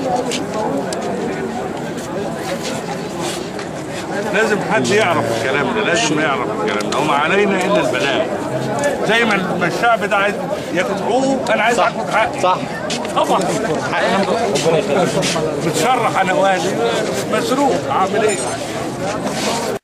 لازم حد يعرف الكلام ده لازم يعرف الكلام ده وما علينا الا البلاغ زي ما ما الشعب ده عايز ياخد حقوقه انا عايز اخد حقي صح طبعا ربنا يخليك متشرح انا واهلي مسروق اعمل ايه